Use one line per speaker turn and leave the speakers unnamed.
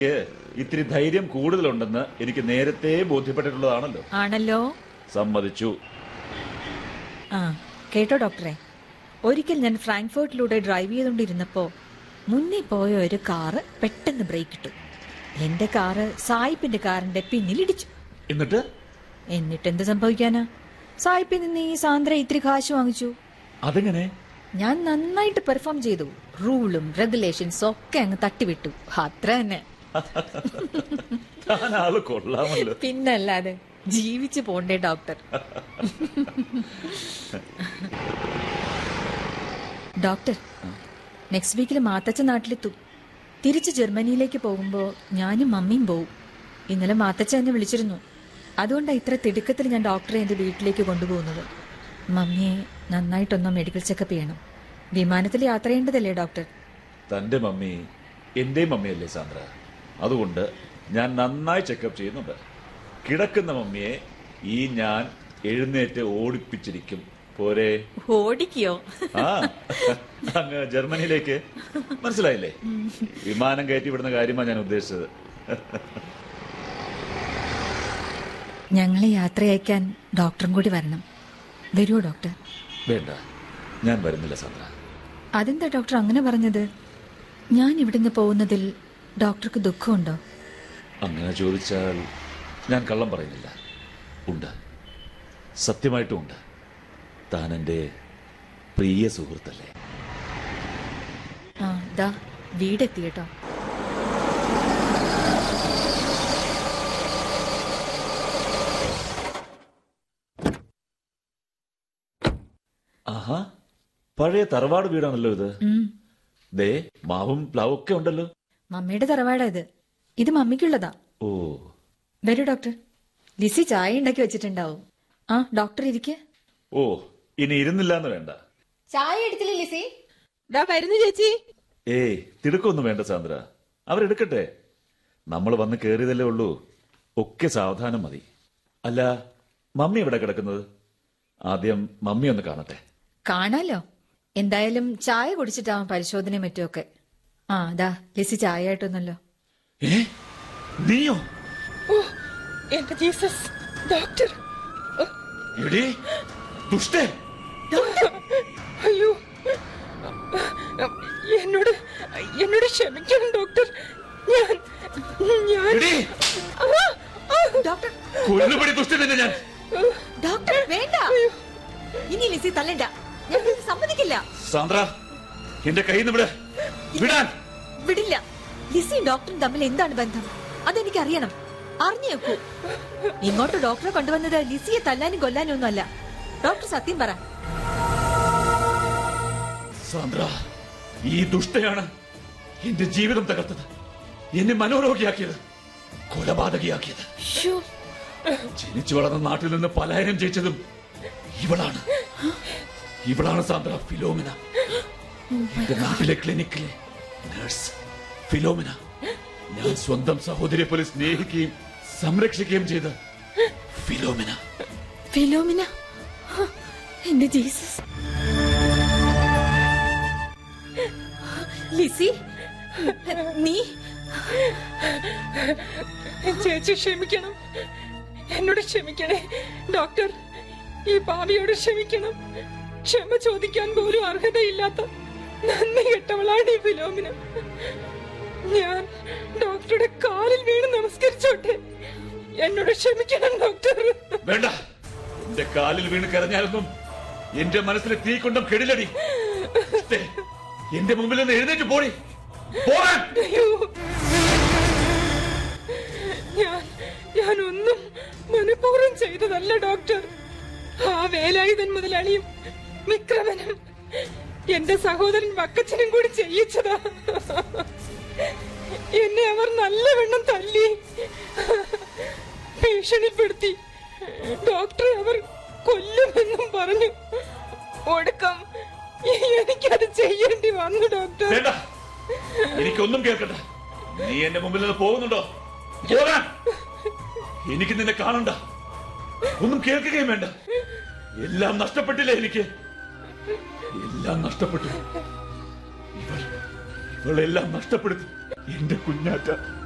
എനിക്ക് ഇത്തിരി ധൈര്യം കൂടുതലുണ്ടെന്ന് എനിക്ക് നേരത്തെ ബോധ്യപ്പെട്ടിട്ടുള്ളതാണല്ലോ
ആണല്ലോ
സമ്മതിച്ചു
ആ കേട്ടോ ഡോക്ടറെ ഒരിക്കൽ ഞാൻ ഫ്രാങ്ക്ഫർട്ടിലൂടെ ഡ്രൈവ് ചെയ്തുകൊണ്ടിരുന്നപ്പോ മുന്നേ പോയ ഒരു കാറ് പെട്ടെന്ന് ബ്രേക്ക് ഇട്ടു എന്റെ കാറ് സായിപ്പിന്റെ കാറിന്റെ പിന്നിലിടിച്ചു
എന്നിട്ട്
എന്നിട്ട് എന്ത് സംഭവിക്കാനാ സായിപ്പിൽ നിന്ന് ഈ സാന്ദ്ര ഇത്തിരി കാശ് വാങ്ങിച്ചു
അതെങ്ങനെ
ഞാൻ നന്നായിട്ട് പെർഫോം ചെയ്തു റൂളും റെഗുലേഷൻസും ഒക്കെ അങ്ങ് തട്ടിവിട്ടു അത്ര തന്നെ
താൻ ആള് കൊള്ളാമല്ലോ
പിന്നല്ലാതെ ജീവിച്ചു പോണ്ടേ ഡോക്ടർ ഡോക്ടർ നെക്സ്റ്റ് വീക്കിൽ മാത്തച്ഛൻ നാട്ടിലെത്തും തിരിച്ച് ജർമ്മനിയിലേക്ക് പോകുമ്പോൾ ഞാനും മമ്മിയും പോവും ഇന്നലെ മാത്തച്ഛൻ എന്നെ വിളിച്ചിരുന്നു അതുകൊണ്ടാണ് ഇത്ര തിടുക്കത്തിൽ ഞാൻ ഡോക്ടറെ എൻ്റെ വീട്ടിലേക്ക് കൊണ്ടുപോകുന്നത് മമ്മിയെ നന്നായിട്ടൊന്ന് മെഡിക്കൽ ചെക്കപ്പ് ചെയ്യണം വിമാനത്തിൽ യാത്ര ചെയ്യേണ്ടതല്ലേ ഡോക്ടർ
തന്റെ മമ്മി എന്റെ മമ്മിയല്ലേ സാന്ദ്ര അതുകൊണ്ട് ഞാൻ നന്നായി ചെക്കപ്പ് ചെയ്യുന്നുണ്ട് കിടക്കുന്ന മമ്മിയെ ഈ ഞാൻ എഴുന്നേറ്റ് ഓടിപ്പിച്ചിരിക്കും പോരെ
ഓടിക്കോ
ആ അങ്ങ് ജർമ്മനിയിലേക്ക് മനസ്സിലായില്ലേ വിമാനം കയറ്റി വിടുന്ന കാര്യമാണ് ഞാൻ ഉദ്ദേശിച്ചത്
ഞങ്ങളെ യാത്ര അയക്കാൻ ഡോക്ടറും കൂടി വരണം വരുമോ ഡോക്ടർ
വേണ്ട ഞാൻ വരുന്നില്ല സാന്ദ്ര
അതെന്താ ഡോക്ടർ അങ്ങനെ പറഞ്ഞത് ഞാൻ ഇവിടുന്ന് പോകുന്നതിൽ ഡോക്ടർക്ക് ദുഃഖമുണ്ടോ
അങ്ങനെ ചോദിച്ചാൽ ഞാൻ കള്ളം പറയുന്നില്ല ഉണ്ട് സത്യമായിട്ടും ഉണ്ട് താൻ എൻ്റെ പ്രിയ സുഹൃത്തല്ലേ
ആ ദാ വീടെത്തി കേട്ടോ
ആഹാ പഴയ തറവാട് വീടാണല്ലോ ഇത്
ഉം.
ദേ മാവും പ്ലാവും ഒക്കെ ഉണ്ടല്ലോ
മമ്മിയുടെ തറവാടാ ഇത് ഇത് മമ്മിക്കുള്ളതാ
ഓ
വരൂ ഡോക്ടർ ലിസി ചായ ഉണ്ടാക്കി വെച്ചിട്ടുണ്ടാവും ആ ഡോക്ടർ ഇരിക്കെ
ഓ ഇനി ഇരുന്നില്ല എന്ന് വേണ്ട
ചായ എടുത്തില്ലേ ലിസി
ദാ വരുന്നു ചേച്ചി
ഏയ് തിടുക്കൊന്നും വേണ്ട സാന്ദ്ര അവരെടുക്കട്ടെ നമ്മൾ വന്ന് കേറിയതല്ലേ ഉള്ളൂ ഒക്കെ സാവധാനം മതി അല്ല മമ്മി എവിടെ കിടക്കുന്നത് ആദ്യം മമ്മി ഒന്ന് കാണട്ടെ
കാണാലോ എന്തായാലും ചായ കുടിച്ചിട്ടാവും പരിശോധനയും മറ്റുമൊക്കെ ആ ദാ ലിസി ചായ ആയിട്ടൊന്നല്ലോ
ഏ നീയോ
ഓ എന്റെ ജീസസ് ഡോക്ടർ ഓ,
എടീ ദുഷ്ടേ
അയ്യോ എന്നോട് എന്നോട് ക്ഷമിക്കണം ഡോക്ടർ ഞാൻ ഞാൻ
എടീ
ആ, ആ,
ഡോക്ടർ
കൊല്ലുപടി ദുഷ്ടനെ ഞാൻ
ഡോക്ടർ വേണ്ട ഇനി ലിസി തല്ലണ്ട ഞാൻ ഇത് സമ്മതിക്കില്ല
സാന്ദ്ര എന്റെ കയ്യിൽ നിന്ന് വിട് വിടാൻ
വിടില്ല ലിസിയും ഡോക്ടറും തമ്മിൽ എന്താണ് ബന്ധം അതെനിക്ക് അറിയണം അറിഞ്ഞു വെക്കൂ ഇങ്ങോട്ട് ഡോക്ടറെ കൊണ്ടുവന്നത് ലിസിയെ തല്ലാനും കൊല്ലാനും ഒന്നുമല്ല ഡോക്ടർ സത്യം പറ
സാന്ദ്ര ഈ ദുഷ്ടയാണ് എന്റെ ജീവിതം തകർത്തത് എന്നെ മനോരോഗിയാക്കിയത് കൊലപാതകിയാക്കിയത്
ശ്ശോ,
ജനിച്ചു വളർന്ന നാട്ടിൽ നിന്ന് പലായനം ചെയ്യിച്ചതും ഇവളാണ് ഇവളാണ് സാന്ദ്ര ഫിലോമിന എന്റെ നാട്ടിലെ ക്ലിനിക്കിലെ നഴ്സ് ഫിലോമിന ഞാൻ സ്വന്തം സഹോദരിയെ പോലെ സ്നേഹിക്കുകയും സംരക്ഷിക്കുകയും ചെയ്ത ഫിലോമിന
ഫിലോമിന ഹ, എന്റെ ജീസസ് ലിസി നീ
ചേച്ചി ക്ഷമിക്കണം എന്നോട് ക്ഷമിക്കണേ ഡോക്ടർ ഈ പാവിയോട് ക്ഷമിക്കണം ക്ഷമ ചോദിക്കാൻ പോലും അർഹതയില്ലാത്ത നന്ദി കെട്ടവളാണ് ഈ ഫിലോമിന ഞാൻ ഡോക്ടറുടെ കാലിൽ വീണ് നമസ്കരിച്ചോട്ടെ എന്നോട് ക്ഷമിക്കണം ഡോക്ടർ
വേണ്ട എന്റെ കാലിൽ വീണ് കരഞ്ഞാലൊന്നും എന്റെ മനസ്സിലെ തീ കൊണ്ടും കെടിലടി ദേ, എന്റെ മുമ്പിൽ നിന്ന് എഴുന്നേറ്റ് പോടി പോകാൻ
അയ്യോ ഞാൻ ഞാൻ ഒന്നും മനഃപൂർവ്വം ചെയ്തതല്ല ഡോക്ടർ ആ വേലായുധൻ മുതലാളിയും വിക്രമനും എന്റെ സഹോദരൻ വക്കച്ചനും കൂടി ചെയ്യിച്ചതാ എന്നെ അവർ നല്ലവണ്ണം തല്ലി ഭീഷണിപ്പെടുത്തി ഡോക്ടറെ അവർ കൊല്ലുമെന്നും പറഞ്ഞു ഒടുക്കം എനിക്കത് ചെയ്യേണ്ടി വന്നു ഡോക്ടർ
വേണ്ട എനിക്കൊന്നും കേൾക്കണ്ട നീ എന്റെ മുമ്പിൽ നിന്ന് പോകുന്നുണ്ടോ പോകാൻ എനിക്ക് നിന്നെ കാണണ്ട ഒന്നും കേൾക്കുകയും വേണ്ട എല്ലാം നഷ്ടപ്പെട്ടില്ലേ എനിക്ക് എല്ലാം നഷ്ടപ്പെട്ടു ഇവൾ ഇവളെല്ലാം നഷ്ടപ്പെടുത്തി എന്റെ കുഞ്ഞാറ്റ